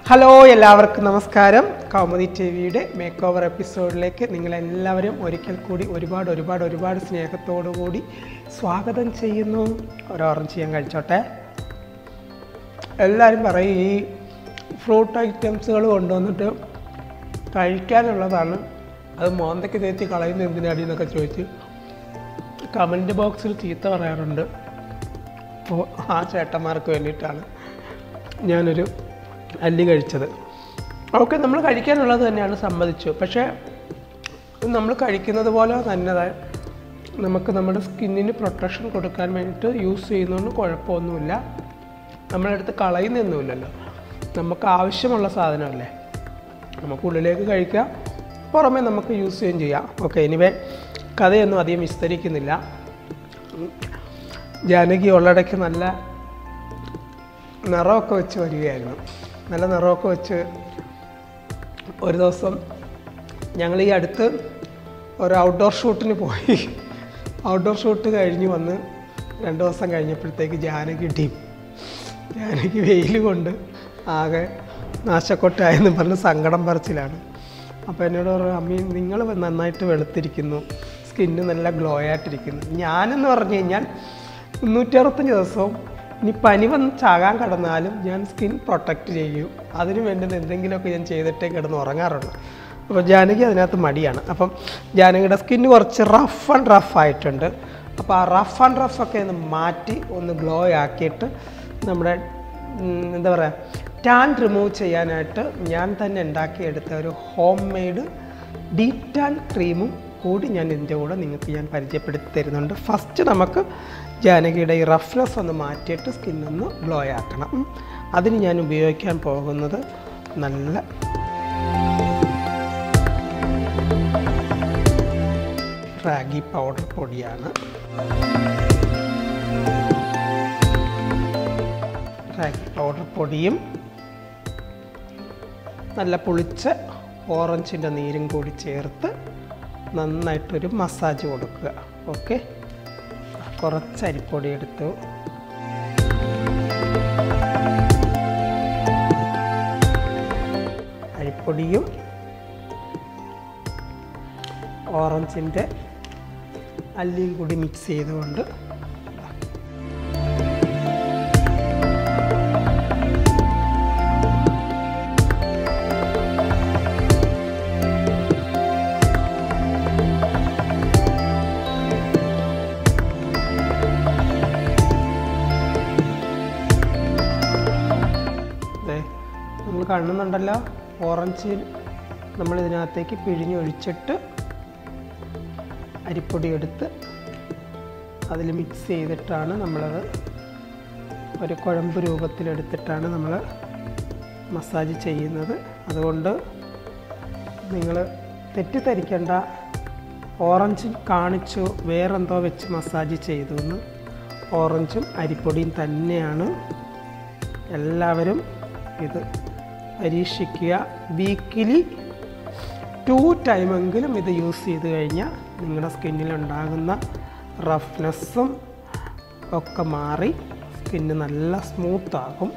Hello എല്ലാവർക്കും നമസ്കാരം Kaumudi T വിയുടെ മേക്ക് ഓവർ എപ്പിസോഡിലേക്ക് നിങ്ങളെല്ലാവരും ഒരിക്കൽ കൂടി ഒരുപാട് ഒരുപാട് ഒരുപാട് സ്നേഹത്തോടു കൂടി സ്വാഗതം ചെയ്യുന്നു ഒരു ഓറഞ്ച് ചെയ്യാൻ കഴിച്ചോട്ടെ എല്ലാവരും പറയും ഈ ഫ്രൂട്ട് ഐറ്റംസുകൾ കൊണ്ടുവന്നിട്ട് കഴിക്കാനുള്ളതാണ് അത് മോന്തയ്ക്ക് തേച്ച് കളയുന്ന എന്തിനാടി എന്നൊക്കെ ചോദിച്ച് കമൻറ്റ് ബോക്സിൽ ചീത്ത പറയാറുണ്ട് അപ്പോൾ ആ ചേട്ടന്മാർക്ക് വേണ്ടിയിട്ടാണ് ഞാനൊരു അല്ലി കഴിച്ചത് ഓക്കെ നമ്മൾ കഴിക്കാനുള്ളത് തന്നെയാണ് സമ്മതിച്ചു പക്ഷേ നമ്മൾ കഴിക്കുന്നത് പോലെ തന്നെ ത- നമുക്ക് നമ്മുടെ സ്കിന്നിന് പ്രൊട്ടക്ഷൻ കൊടുക്കാൻ വേണ്ടിയിട്ട് യൂസ് ചെയ്യുന്നതുകൊണ്ട് കുഴപ്പമൊന്നുമില്ല നമ്മളെടുത്ത് കളയുന്നൊന്നുമില്ലല്ലോ നമുക്ക് ആവശ്യമുള്ള സാധനമല്ലേ നമുക്ക് ഉള്ളിലേക്ക് കഴിക്കാം പുറമേ നമുക്ക് യൂസ് ചെയ്യുകയും ചെയ്യാം ഓക്കെ എനിവേ കഥയൊന്നും അധികം വിസ്തരിക്കുന്നില്ല ഉം. ജാനകി ഉള്ളടയ്ക്ക് നല്ല നിറമൊക്കെ വെച്ച് വരികയായിരുന്നു നല്ല നിറമൊക്കെ വെച്ച് ഒരു ദിവസം ഞങ്ങൾ ഈ അടുത്ത് ഒരു ഔട്ട്ഡോർ ഷൂട്ടിന് പോയി ഔട്ട്ഡോർ ഷൂട്ട് കഴിഞ്ഞ് വന്ന് രണ്ട് ദിവസം കഴിഞ്ഞപ്പോഴത്തേക്ക് ജാനകി ടീം ജാനകി വെയിൽ കൊണ്ട് ആകെ നാശക്കൊട്ടായെന്ന് പറഞ്ഞ് സങ്കടം പറച്ചിലാണ് അപ്പോൾ എന്നോട് പറഞ്ഞു അമ്മി നിങ്ങൾ നന്നായിട്ട് വെളുത്തിരിക്കുന്നു സ്കിന്ന് നല്ല ഗ്ലോ ആയിട്ടിരിക്കുന്നു ഞാനെന്ന് പറഞ്ഞു കഴിഞ്ഞാൽ മുന്നൂറ്റി അറുപത്തഞ്ച് ദിവസവും ഇനി പനി വന്ന് ചാകാൻ കിടന്നാലും ഞാൻ സ്കിൻ പ്രൊട്ടക്റ്റ് ചെയ്യും അതിന് വേണ്ടുന്ന എന്തെങ്കിലുമൊക്കെ ഞാൻ ചെയ്തിട്ടേ കിടന്ന് ഉറങ്ങാറുള്ളൂ അപ്പോൾ ജാനകി അതിനകത്ത് മടിയാണ് അപ്പം ജാനകിയുടെ സ്കിന്ന് കുറച്ച് റഫ് ആൻഡ് റഫ് ആയിട്ടുണ്ട് അപ്പോൾ ആ റഫ് ആൻഡ് റഫ് ഒക്കെ ഒന്ന് മാറ്റി ഒന്ന് ഗ്ലോ ആക്കിയിട്ട് നമ്മുടെ ഉം, എന്താ പറയുക ടാൻ റിമൂവ് ചെയ്യാനായിട്ട് ഞാൻ തന്നെ ഉണ്ടാക്കിയെടുത്ത ഒരു ഹോം മെയ്ഡ് ഡീ ടാൻ ക്രീമും കൂടി ഞാൻ ഇതിൻ്റെ കൂടെ നിങ്ങൾക്ക് ഞാൻ പരിചയപ്പെടുത്തി തരുന്നുണ്ട് ഫസ്റ്റ് നമുക്ക് ജാനകിയുടെ ഈ റഫ്നെസ് ഒന്ന് മാറ്റിയിട്ട് സ്കിന്നൊന്ന് ഗ്ലോ ആക്കണം ഉം. അതിന് ഞാൻ ഉപയോഗിക്കാൻ പോകുന്നത് നല്ല റാഗി പൗഡർ പൊടിയാണ് റാഗി പൗഡർ പൊടിയും നല്ല പുളിച്ച ഓറഞ്ചിൻ്റെ നീരും കൂടി ചേർത്ത് നന്നായിട്ടൊരു മസാജ് കൊടുക്കുക ഓക്കെ കുറച്ച് അരിപ്പൊടി എടുത്തു അരിപ്പൊടിയും ഓറഞ്ചിൻ്റെ അല്ലിയും കൂടി മിക്സ് ചെയ്തുകൊണ്ട് ദേ, നമ്മൾ കാണുന്നുണ്ടല്ലോ ഓറഞ്ച് നമ്മൾ ഇതിനകത്തേക്ക് പിഴിഞ്ഞൊഴിച്ചിട്ട് അരിപ്പൊടി എടുത്ത് അതിൽ മിക്സ് ചെയ്തിട്ടാണ് നമ്മളത് ഒരു കുഴമ്പ് രൂപത്തിലെടുത്തിട്ടാണ് നമ്മൾ മസാജ് ചെയ്യുന്നത് അതുകൊണ്ട് നിങ്ങൾ തെറ്റിദ്ധരിക്കേണ്ട ഓറഞ്ച് കാണിച്ചു വേറെന്തോ വെച്ച് മസാജ് ചെയ്തു എന്ന് ഓറഞ്ചും അരിപ്പൊടിയും തന്നെയാണ് എല്ലാവരും ഇത് പരീക്ഷിക്കുക വീക്കിലി ടു ടൈമെങ്കിലും ഇത് യൂസ് ചെയ്ത് കഴിഞ്ഞാൽ നിങ്ങളുടെ സ്കിന്നിലുണ്ടാകുന്ന റഫ്നെസ്സും ഒക്കെ മാറി സ്കിന്ന് നല്ല സ്മൂത്താകും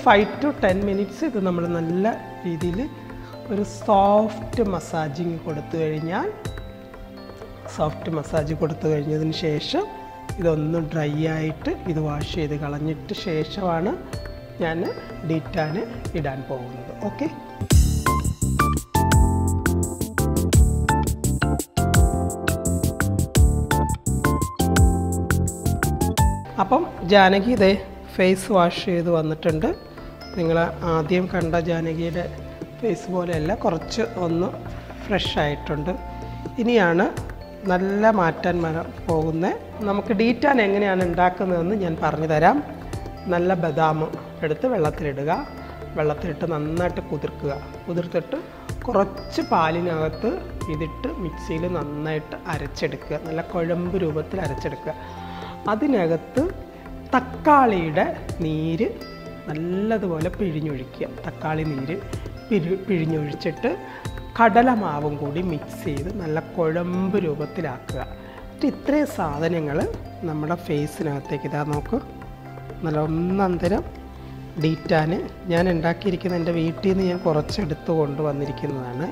ഫൈവ് ടു ടെൻ മിനിറ്റ്സ് ഇത് നമ്മൾ നല്ല രീതിയിൽ ഒരു സോഫ്റ്റ് മസാജിങ് കൊടുത്തു കഴിഞ്ഞാൽ സോഫ്റ്റ് മസാജ് കൊടുത്തു കഴിഞ്ഞതിന് ശേഷം ഇതൊന്ന് ഡ്രൈ ആയിട്ട് ഇത് വാഷ് ചെയ്ത് കളഞ്ഞിട്ട് ശേഷമാണ് ഞാൻ ഡീറ്റാൻ ഇടാൻ പോകുന്നത് ഓക്കെ അപ്പം ജാനകി ഇതേ ഫേസ് വാഷ് ചെയ്ത് വന്നിട്ടുണ്ട് നിങ്ങൾ ആദ്യം കണ്ട ജാനകിയുടെ ഫേസ് പോലെയല്ല കുറച്ച് ഒന്ന് ഫ്രഷ് ആയിട്ടുണ്ട് ഇനിയാണ് നല്ല മാറ്റാൻ മന- പോകുന്നത് നമുക്ക് ഡീറ്റാൻ എങ്ങനെയാണ് ഉണ്ടാക്കുന്നതെന്ന് ഞാൻ പറഞ്ഞു തരാം നല്ല ബദാം എടുത്ത് വെള്ളത്തിലിടുക വെള്ളത്തിലിട്ട് നന്നായിട്ട് കുതിർക്കുക കുതിർത്തിട്ട് കുറച്ച് പാലിനകത്ത് ഇതിട്ട് മിക്സിയിൽ നന്നായിട്ട് അരച്ചെടുക്കുക നല്ല കുഴമ്പ് രൂപത്തിൽ അരച്ചെടുക്കുക അതിനകത്ത് തക്കാളിയുടെ നീര് നല്ലതുപോലെ പിഴിഞ്ഞൊഴിക്കുക തക്കാളി നീര് പിരി പിഴിഞ്ഞൊഴിച്ചിട്ട് കടലമാവും കൂടി മിക്സ് ചെയ്ത് നല്ല കുഴമ്പ് രൂപത്തിലാക്കുക എന്നിട്ട് ഇത്രയും സാധനങ്ങൾ നമ്മുടെ ഫേസിനകത്തേക്ക് ഇതാ നോക്ക് നല്ല ഒന്നന്തരം ഡീറ്റാന് ഞാൻ ഉണ്ടാക്കിയിരിക്കുന്ന എൻ്റെ വീട്ടിൽ നിന്ന് ഞാൻ കുറച്ചെടുത്ത് കൊണ്ടുവന്നിരിക്കുന്നതാണ്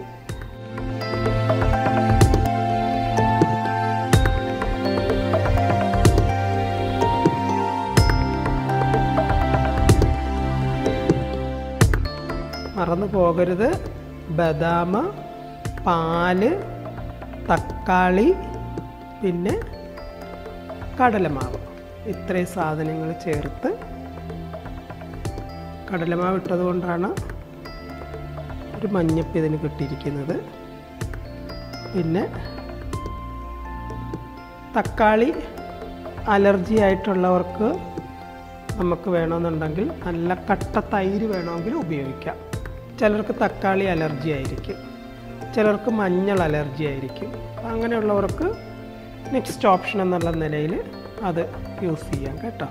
മറന്നു പോകരുത് ബദാം പാല് തക്കാളി പിന്നെ കടലമാവ് ഇത്രയും സാധനങ്ങൾ ചേർത്ത് കടലമാവ് ഇട്ടത് കൊണ്ടാണ് ഒരു മഞ്ഞപ്പ് ഇതിന് കിട്ടിയിരിക്കുന്നത് പിന്നെ തക്കാളി അലർജി ആയിട്ടുള്ളവർക്ക് നമുക്ക് വേണമെന്നുണ്ടെങ്കിൽ നല്ല കട്ട തൈര് വേണമെങ്കിൽ ഉപയോഗിക്കാം ചിലർക്ക് തക്കാളി അലർജി ആയിരിക്കും ചിലർക്ക് മഞ്ഞൾ അലർജി ആയിരിക്കും അങ്ങനെയുള്ളവർക്ക് നെക്സ്റ്റ് ഓപ്ഷൻ എന്നുള്ള നിലയിൽ അത് യൂസ് ചെയ്യാം കേട്ടോ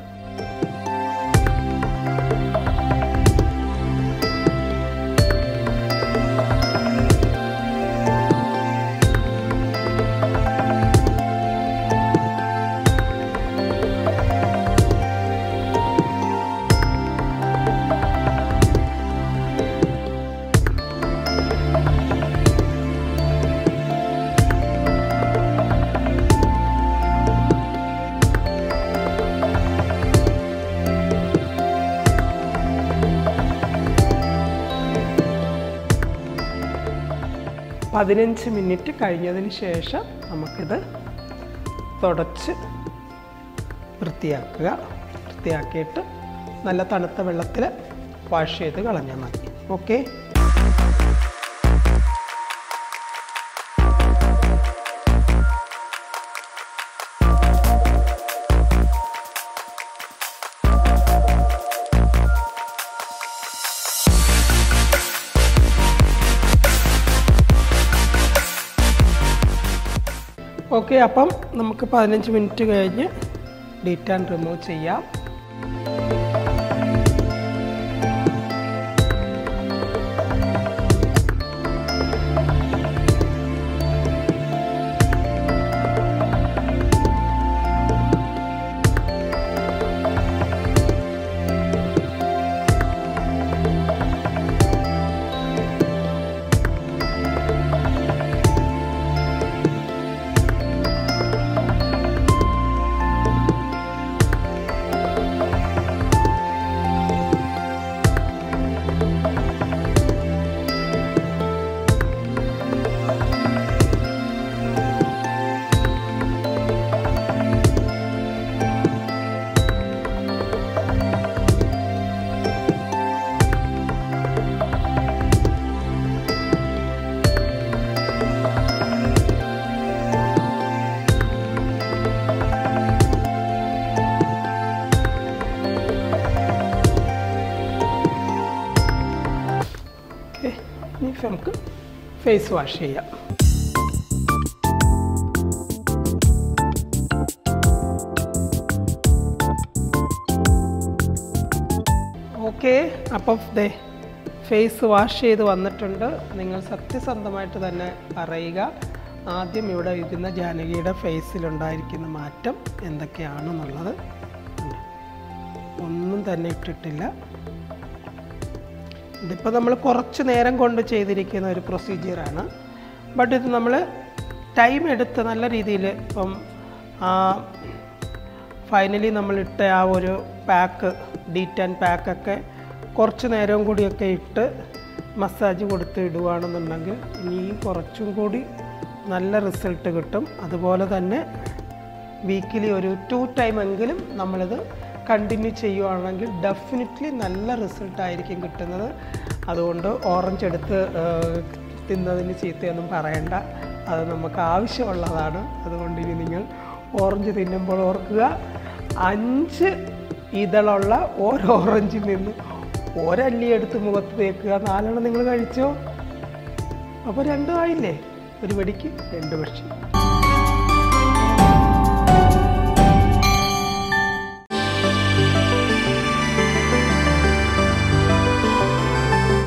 പതിനഞ്ച് മിനിറ്റ് കഴിഞ്ഞതിന് ശേഷം നമുക്കിത് തുടച്ച് വൃത്തിയാക്കുക വൃത്തിയാക്കിയിട്ട് നല്ല തണുത്ത വെള്ളത്തിൽ വാഷ് ചെയ്ത് കളഞ്ഞാൽ മതി ഓക്കെ ഓക്കെ അപ്പം നമുക്ക് പതിനഞ്ച് മിനിറ്റ് കഴിഞ്ഞ് ഡീറ്റാൻ റിമൂവ് ചെയ്യാം ഓക്കെ ഇനി നമുക്ക് ഫേസ് വാഷ് ചെയ്യാം ഓക്കെ അപ്പം ദേ ഫേസ് വാഷ് ചെയ്ത് വന്നിട്ടുണ്ട് നിങ്ങൾ സത്യസന്ധമായിട്ട് തന്നെ പറയുക ആദ്യം ഇവിടെ ഇരിക്കുന്ന ജാനകിയുടെ ഫേസിലുണ്ടായിരിക്കുന്ന മാറ്റം എന്തൊക്കെയാണെന്നുള്ളത് ഉണ്ട്. ഒന്നും തന്നെ ഇട്ടിട്ടില്ല ഇതിപ്പോൾ നമ്മൾ കുറച്ച് നേരം കൊണ്ട് ചെയ്തിരിക്കുന്ന ഒരു പ്രൊസീജിയറാണ് ബട്ട് ഇത് നമ്മൾ ടൈം എടുത്ത് നല്ല രീതിയിൽ ഇപ്പം ഫൈനലി നമ്മളിട്ട ആ ഒരു പാക്ക് ഡി ടെൻ പാക്കൊക്കെ കുറച്ച് നേരവും കൂടിയൊക്കെ ഇട്ട് മസാജ് കൊടുത്ത് ഇടുകയാണെന്നുണ്ടെങ്കിൽ ഇനിയും കുറച്ചും കൂടി നല്ല റിസൾട്ട് കിട്ടും അതുപോലെ തന്നെ വീക്കിലി ഒരു ടു ടൈം എങ്കിലും നമ്മളിത് കണ്ടിന്യൂ ചെയ്യുവാണെങ്കിൽ ഡെഫിനറ്റ്ലി നല്ല റിസൾട്ടായിരിക്കും കിട്ടുന്നത് അതുകൊണ്ട് ഓറഞ്ച് എടുത്ത് ഏഹ്, തിന്നതിന് ചീത്തയൊന്നും പറയണ്ട അത് നമുക്ക് ആവശ്യമുള്ളതാണ് അതുകൊണ്ട് ഇനി നിങ്ങൾ ഓറഞ്ച് തിന്നുമ്പോൾ ഓർക്കുക അഞ്ച് ഇതളുള്ള ഓരോ ഓറഞ്ചിൽ നിന്ന് ഒരല്ലി എടുത്ത് മുഖത്ത് തേക്കുക നാലെണ്ണം നിങ്ങൾ കഴിച്ചോ അപ്പോൾ രണ്ടും ആയില്ലേ ഒരു വെടിക്ക് രണ്ട് പക്ഷി